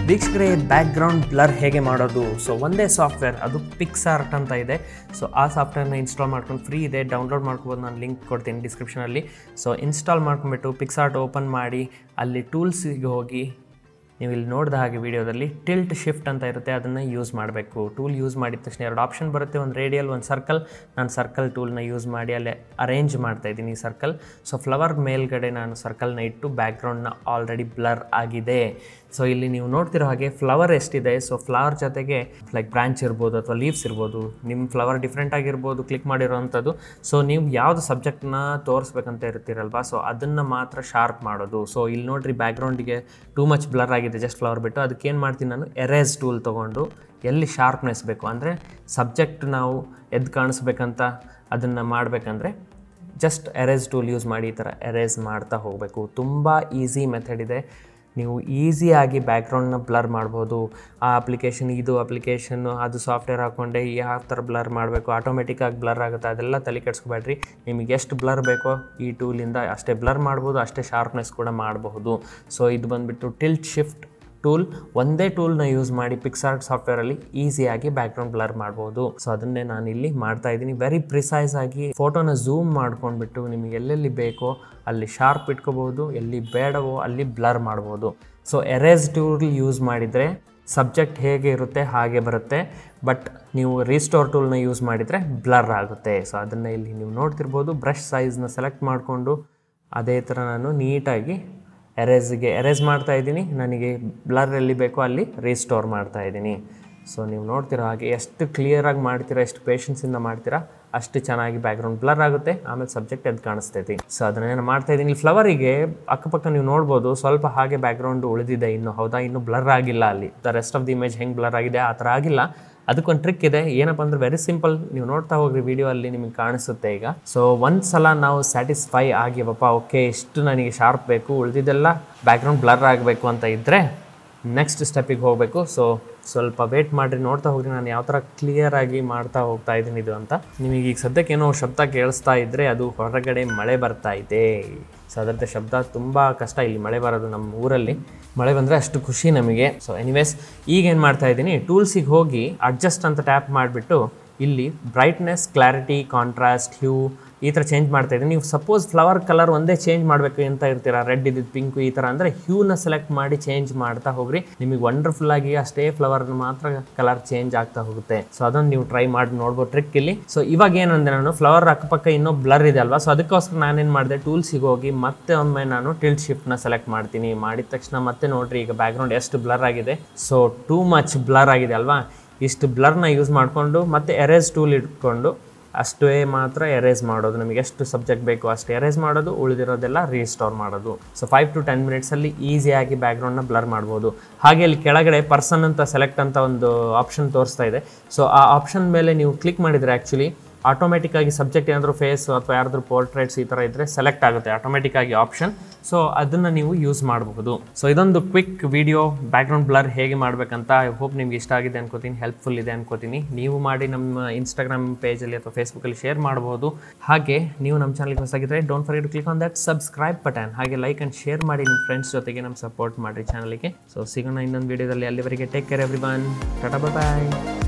ವೀಕ್ಷಕರೇ background blur ಹೇಗೆ ಮಾಡೋದು ಸೊ ಒಂದೇ ಸಾಫ್ಟ್ವೇರ್ ಅದು ಪಿಕ್ಸಾರ್ಟ್ ಅಂತ ಇದೆ ಸೊ ಆ ಸಾಫ್ಟ್ವೇರ್ನ ಇನ್ಸ್ಟಾಲ್ ಮಾಡ್ಕೊಂಡು ಫ್ರೀ ಇದೆ ಡೌನ್ಲೋಡ್ ಮಾಡ್ಕೋಬೋದು ನಾನು ಲಿಂಕ್ ಕೊಡ್ತೀನಿ ಡಿಸ್ಕ್ರಿಪ್ಷನಲ್ಲಿ ಸೊ ಇನ್ಸ್ಟಾಲ್ ಮಾಡ್ಕೊಂಬಿಟ್ಟು ಪಿಕ್ಸಾರ್ಟ್ ಓಪನ್ ಮಾಡಿ ಅಲ್ಲಿ ಟೂಲ್ಸಿಗೆ ಹೋಗಿ ನೀವು ಇಲ್ಲಿ ನೋಡಿದ ಹಾಗೆ ವಿಡಿಯೋದಲ್ಲಿ ಟಿಲ್ಟ್ ಶಿಫ್ಟ್ ಅಂತ ಇರುತ್ತೆ ಅದನ್ನು ಯೂಸ್ ಮಾಡಬೇಕು ಟೂಲ್ ಯೂಸ್ ಮಾಡಿದ ತಕ್ಷಣ ಎರಡು ಆಪ್ಷನ್ ಬರುತ್ತೆ ಒಂದು ರೇಡಿಯಲ್ ಒಂದು ಸರ್ಕಲ್ ನಾನು ಸರ್ಕಲ್ ಟೂಲ್ನ ಯೂಸ್ ಮಾಡಿ ಅಲ್ಲೇ ಅರೇಂಜ್ ಮಾಡ್ತಾ ಇದ್ದೀನಿ ಈ ಸರ್ಕಲ್ ಸೊ ಫ್ಲವರ್ ಮೇಲ್ಗಡೆ ನಾನು ಸರ್ಕಲ್ನ ಇಟ್ಟು ಬ್ಯಾಕ್ಗ್ರೌಂಡ್ನ ಆಲ್ರೆಡಿ ಬ್ಲರ್ ಆಗಿದೆ ಸೊ ಇಲ್ಲಿ ನೀವು ನೋಡ್ತಿರೋ ಹಾಗೆ ಫ್ಲವರ್ ಎಷ್ಟಿದೆ ಸೊ ಫ್ಲವರ್ ಜೊತೆಗೆ ಲೈಕ್ ಬ್ರಾಂಚ್ ಇರ್ಬೋದು ಅಥವಾ ಲೀವ್ಸ್ ಇರ್ಬೋದು ನಿಮ್ಮ ಫ್ಲವರ್ ಡಿಫ್ರೆಂಟ್ ಆಗಿರ್ಬೋದು ಕ್ಲಿಕ್ ಮಾಡಿರೋವಂಥದ್ದು ಸೊ ನೀವು ಯಾವುದು ಸಬ್ಜೆಕ್ಟ್ನ ತೋರಿಸ್ಬೇಕಂತ ಇರ್ತೀರಲ್ವಾ ಸೊ ಅದನ್ನು ಮಾತ್ರ ಶಾರ್ಪ್ ಮಾಡೋದು ಸೊ ಇಲ್ಲಿ ನೋಡ್ರಿ ಬ್ಯಾಕ್ಗ್ರೌಂಡಿಗೆ ಟೂ ಮಚ್ ಬ್ಲರ್ ಆಗಿದೆ ಜಸ್ಟ್ ಫ್ಲವರ್ ಬಿಟ್ಟು ಅದಕ್ಕೆ ಏನು ಮಾಡ್ತೀನಿ ನಾನು ಎರೇಸ್ ಟೂಲ್ ತೊಗೊಂಡು ಎಲ್ಲಿ ಶಾರ್ಪ್ನೆಸ್ ಬೇಕು ಅಂದರೆ ಸಬ್ಜೆಕ್ಟ್ ನಾವು ಎದ್ದು ಕಾಣಿಸ್ಬೇಕಂತ ಅದನ್ನು ಮಾಡಬೇಕಂದ್ರೆ ಜಸ್ಟ್ ಎರೇಸ್ ಟೂಲ್ ಯೂಸ್ ಮಾಡಿ ಈ ಥರ ಎರೇಸ್ ಮಾಡ್ತಾ ಹೋಗಬೇಕು ತುಂಬ ಈಸಿ ಮೆಥಡ್ ಇದೆ ನೀವು ಈಸಿಯಾಗಿ ಬ್ಯಾಕ್ಗ್ರೌಂಡ್ನ ಬ್ಲರ್ ಮಾಡ್ಬೋದು ಆ ಅಪ್ಲಿಕೇಶನ್ ಇದು ಅಪ್ಲಿಕೇಶನ್ನು ಅದು ಸಾಫ್ಟ್ವೇರ್ ಹಾಕ್ಕೊಂಡೆ ಯಾವ ಥರ ಬ್ಲರ್ ಮಾಡಬೇಕು ಆಟೋಮೆಟಿಕ್ಕಾಗಿ ಬ್ಲರ್ ಆಗುತ್ತೆ ಅದೆಲ್ಲ ತಲೆ ಕೆಡಿಸ್ಕೊಬೇಡ್ರಿ ನಿಮಗೆ ಎಷ್ಟು ಬ್ಲರ್ ಬೇಕೋ ಈ ಟೂಲಿಂದ ಅಷ್ಟೇ ಬ್ಲರ್ ಮಾಡ್ಬೋದು ಅಷ್ಟೇ ಶಾರ್ಪ್ನೆಸ್ ಕೂಡ ಮಾಡಬಹುದು ಸೊ ಇದು ಬಂದುಬಿಟ್ಟು ಟಿಲ್ಟ್ ಶಿಫ್ಟ್ ಟೂಲ್ ಒಂದೇ ಟೂಲ್ನ ಯೂಸ್ ಮಾಡಿ ಪಿಕ್ಸಾರ್ಟ್ ಸಾಫ್ಟ್ವೇರಲ್ಲಿ ಈಸಿಯಾಗಿ ಬ್ಯಾಕ್ಗ್ರೌಂಡ್ ಬ್ಲರ್ ಮಾಡ್ಬೋದು ಸೊ ಅದನ್ನೇ ನಾನು ಇಲ್ಲಿ ಮಾಡ್ತಾ ಇದ್ದೀನಿ ವೆರಿ ಪ್ರಿಸೈಸ್ ಆಗಿ ಫೋಟೋನ ಝೂಮ್ ಮಾಡ್ಕೊಂಡ್ಬಿಟ್ಟು ನಿಮಗೆ ಎಲ್ಲೆಲ್ಲಿ ಬೇಕೋ ಅಲ್ಲಿ ಶಾರ್ಪ್ ಇಟ್ಕೋಬೋದು ಎಲ್ಲಿ ಬೇಡವೋ ಅಲ್ಲಿ ಬ್ಲರ್ ಮಾಡ್ಬೋದು ಸೊ ಎರೇಸ್ ಟೂಲ್ ಯೂಸ್ ಮಾಡಿದರೆ ಸಬ್ಜೆಕ್ಟ್ ಹೇಗೆ ಇರುತ್ತೆ ಹಾಗೆ ಬರುತ್ತೆ ಬಟ್ ನೀವು ರೀಸ್ಟೋರ್ ಟೂಲ್ನ ಯೂಸ್ ಮಾಡಿದರೆ ಬ್ಲರ್ ಆಗುತ್ತೆ ಸೊ ಅದನ್ನು ಇಲ್ಲಿ ನೀವು ನೋಡ್ತಿರ್ಬೋದು ಬ್ರಷ್ ಸೈಜ್ನ ಸೆಲೆಕ್ಟ್ ಮಾಡಿಕೊಂಡು ಅದೇ ಥರ ನಾನು ನೀಟಾಗಿ ಎರೇಸ್ಗೆ ಎರೇಸ್ ಮಾಡ್ತಾ ಇದ್ದೀನಿ ನನಗೆ ಬ್ಲರ್ ಎಲ್ಲಿ ಬೇಕೋ ಅಲ್ಲಿ ರೀಸ್ಟೋರ್ ಮಾಡ್ತಾ ಇದ್ದೀನಿ ಸೊ ನೀವು ನೋಡ್ತೀರಾ ಹಾಗೆ ಎಷ್ಟು ಕ್ಲಿಯರಾಗಿ ಮಾಡ್ತೀರಾ ಎಷ್ಟು ಪೇಷನ್ಸಿಂದ ಮಾಡ್ತೀರಾ ಅಷ್ಟು ಚೆನ್ನಾಗಿ ಬ್ಯಾಕ್ಗ್ರೌಂಡ್ ಬ್ಲರ್ ಆಗುತ್ತೆ ಆಮೇಲೆ ಸಬ್ಜೆಕ್ಟ್ ಎದ್ದು ಕಾಣಿಸ್ತೈತಿ ಸೊ ಅದನ್ನೇನು ಮಾಡ್ತಾ ಇದ್ದೀನಿ ಫ್ಲವರಿಗೆ ಅಕ್ಕಪಕ್ಕ ನೀವು ನೋಡ್ಬೋದು ಸ್ವಲ್ಪ ಹಾಗೆ ಬ್ಯಾಕ್ಗ್ರೌಂಡ್ ಉಳಿದಿದೆ ಇನ್ನು ಹೌದಾ ಇನ್ನೂ ಬ್ಲರ್ ಆಗಿಲ್ಲ ಅಲ್ಲಿ the rest of the image ಹೆಂಗೆ ಬ್ಲರ್ ಆಗಿದೆ ಆ ಥರ ಆಗಿಲ್ಲ ಅದಕ್ಕೊಂದು ಟ್ರಿಕ್ ಇದೆ ಏನಪ್ಪ ಅಂದ್ರೆ ವೆರಿ ಸಿಂಪಲ್ ನೀವು ನೋಡ್ತಾ ಹೋಗ್ರಿ ವಿಡಿಯೋ ಅಲ್ಲಿ ನಿಮಗೆ ಕಾಣಿಸುತ್ತೆ ಈಗ ಸೊ ಒಂದು ಸಲ ನಾವು ಸ್ಯಾಟಿಸ್ಫೈ ಆಗಿವಪ್ಪ ಓಕೆ ಇಷ್ಟು ನನಗೆ ಶಾರ್ಪ್ ಬೇಕು ಉಳಿದಿದ್ದೆಲ್ಲ ಬ್ಯಾಕ್ಗ್ರೌಂಡ್ ಬ್ಲರ್ ಆಗಬೇಕು ಅಂತ ಇದ್ದರೆ ನೆಕ್ಸ್ಟ್ ಸ್ಟೆಪ್ಪಿಗೆ ಹೋಗಬೇಕು ಸೊ ಸ್ವಲ್ಪ ವೇಟ್ ಮಾಡಿರಿ ನೋಡ್ತಾ ಹೋಗ್ರಿ ನಾನು ಯಾವ ಥರ ಕ್ಲಿಯರಾಗಿ ಮಾಡ್ತಾ ಹೋಗ್ತಾ ಇದ್ದೀನಿ ಇದು ಅಂತ ನಿಮಗೆ ಈಗ ಸದ್ಯಕ್ಕೆ ಏನೋ ಶಬ್ದ ಕೇಳಿಸ್ತಾ ಇದ್ದರೆ ಅದು ಹೊರಗಡೆ ಮಳೆ ಬರ್ತಾ ಇದೆ ಸೊ ಅದರದ್ದು ಶಬ್ದ ತುಂಬ ಕಷ್ಟ ಇಲ್ಲಿ ಮಳೆ ಬರೋದು ನಮ್ಮ ಊರಲ್ಲಿ ಮಳೆ ಬಂದರೆ ಅಷ್ಟು ಖುಷಿ ನಮಗೆ ಸೊ ಎನಿವೇಸ್ ಈಗ ಏನು ಮಾಡ್ತಾ ಇದ್ದೀನಿ ಟೂಲ್ಸಿಗೆ ಹೋಗಿ ಅಡ್ಜಸ್ಟ್ ಅಂತ ಟ್ಯಾಪ್ ಮಾಡಿಬಿಟ್ಟು ಇಲ್ಲಿ ಬ್ರೈಟ್ನೆಸ್ ಕ್ಲಾರಿಟಿ ಕಾಂಟ್ರಾಸ್ಟ್ ಹ್ಯೂ ಈ ಥರ ಚೇಂಜ್ ಮಾಡ್ತಾ ಇದ್ದೀನಿ ನೀವು ಸಪೋಸ್ ಫ್ಲವರ್ ಕಲರ್ ಒಂದೇ ಚೇಂಜ್ ಮಾಡಬೇಕು ಅಂತ ಇರ್ತೀರಾ ರೆಡ್ ಇದ್ದಿದ್ದು ಪಿಂಕು ಈ ಥರ ಅಂದರೆ ಹ್ಯೂನ ಸೆಲೆಕ್ಟ್ ಮಾಡಿ ಚೇಂಜ್ ಮಾಡ್ತಾ ಹೋಗ್ರಿ ನಿಮಗೆ ವಂಡರ್ಫುಲ್ ಆಗಿ ಅಷ್ಟೇ ಫ್ಲವರ್ ಮಾತ್ರ ಕಲರ್ ಚೇಂಜ್ ಆಗ್ತಾ ಹೋಗುತ್ತೆ ಸೊ ಅದನ್ನು ನೀವು ಟ್ರೈ ಮಾಡಿ ನೋಡ್ಬೋದು ಟ್ರಿಕ್ ಇಲ್ಲಿ ಸೊ ಇವಾಗ ಏನಂದ್ರೆ ನಾನು ಫ್ಲವರ್ ಅಕ್ಕಪಕ್ಕ ಇನ್ನೂ ಬ್ಲರ್ ಇದೆ ಅಲ್ವಾ ಸೊ ಅದಕ್ಕೋಸ್ಕರ ನಾನೇನು ಮಾಡಿದೆ ಟೂಲ್ಸಿಗೆ ಹೋಗಿ ಮತ್ತೆ ಒಮ್ಮೆ ನಾನು ಟಿಲ್ಟ್ ಶಿಫ್ಟ್ನ ಸೆಲೆಕ್ಟ್ ಮಾಡ್ತೀನಿ ಮಾಡಿದ ತಕ್ಷಣ ಮತ್ತೆ ನೋಡ್ರಿ ಈಗ ಬ್ಯಾಕ್ಗ್ರೌಂಡ್ ಎಷ್ಟು ಬ್ಲರ್ ಆಗಿದೆ ಸೊ ಟೂ ಮಚ್ ಬ್ಲರ್ ಆಗಿದೆ ಅಲ್ವಾ ಇಷ್ಟು ಬ್ಲರ್ನ ಯೂಸ್ ಮಾಡಿಕೊಂಡು ಮತ್ತೆ ಎರೇಸ್ ಟೂಲ್ ಇಟ್ಕೊಂಡು ಅಷ್ಟೇ ಮಾತ್ರ ಎರೇಸ್ ಮಾಡೋದು ನಮಗೆ ಎಷ್ಟು ಸಬ್ಜೆಕ್ಟ್ ಬೇಕು ಅಷ್ಟು ಎರೇಸ್ ಮಾಡೋದು ಉಳಿದಿರೋದೆಲ್ಲ ರೀಸ್ಟೋರ್ ಮಾಡೋದು ಸೊ ಫೈವ್ ಟು ಟೆನ್ ಮಿನಿಟ್ಸಲ್ಲಿ ಈಸಿಯಾಗಿ ಬ್ಯಾಕ್ಗ್ರೌಂಡ್ನ ಬ್ಲರ್ ಮಾಡ್ಬೋದು ಹಾಗೆ ಇಲ್ಲಿ ಕೆಳಗಡೆ ಪರ್ಸನ್ ಅಂತ ಸೆಲೆಕ್ಟ್ ಅಂತ ಒಂದು ಆಪ್ಷನ್ ತೋರಿಸ್ತಾ ಇದೆ ಸೊ ಆ ಆಪ್ಷನ್ ಮೇಲೆ ನೀವು ಕ್ಲಿಕ್ ಮಾಡಿದರೆ ಆ್ಯಕ್ಚುಲಿ ಆಟೋಮೆಟಿಕ್ ಆಗಿ ಸಬ್ಜೆಕ್ಟ್ ಏನಾದರೂ ಫೇಸ್ ಅಥವಾ ಯಾರಾದ್ರೂ ಪೋರ್ಟ್ರೇಟ್ಸ್ ಈ ಥರ ಇದ್ದರೆ ಸೆಲೆಕ್ಟ್ ಆಗುತ್ತೆ ಆಟೋಮೆಟಿಕ್ ಆಗಿ ಆಪ್ಷನ್ ಸೊ ಅದನ್ನು ನೀವು ಯೂಸ್ ಮಾಡಬಹುದು ಸೊ ಇದೊಂದು ಕ್ವಿಕ್ ವಿಡಿಯೋ ಬ್ಯಾಕ್ಗ್ರೌಂಡ್ ಬ್ಲರ್ ಹೇಗೆ ಮಾಡಬೇಕಂತ ಐ ಹೋಪ್ ನಿಮ್ಗೆ ಇಷ್ಟ ಆಗಿದೆ ಅನ್ಕೋತೀನಿ ಹೆಲ್ಪ್ಫುಲ್ ಇದೆ ಅನ್ಕೋತೀನಿ ನೀವು ಮಾಡಿ ನಮ್ಮ ಇನ್ಸ್ಟಾಗ್ರಾಮ್ ಪೇಜಲ್ಲಿ ಅಥವಾ ಫೇಸ್ಬುಕ್ಕಲ್ಲಿ ಶೇರ್ ಮಾಡ್ಬೋದು ಹಾಗೆ ನೀವು ನಮ್ಮ ಚಾನಲ್ಗೆ ಹೊಸಾಗಿದ್ದರೆ don't forget to click on that subscribe button ಹಾಗೆ ಲೈಕ್ ಆ್ಯಂಡ್ ಶೇರ್ ಮಾಡಿ ನಿಮ್ಮ ಫ್ರೆಂಡ್ಸ್ ಜೊತೆಗೆ ನಮ್ಮ ಸಪೋರ್ಟ್ ಮಾಡಿರಿ ಚಾನಲ್ಗೆ ಸೊ ಸಿಗೋಣ ಇನ್ನೊಂದು ವಿಡಿಯೋದಲ್ಲಿ ಅಲ್ಲಿವರೆಗೆ take care everyone tata ಬಾಯ್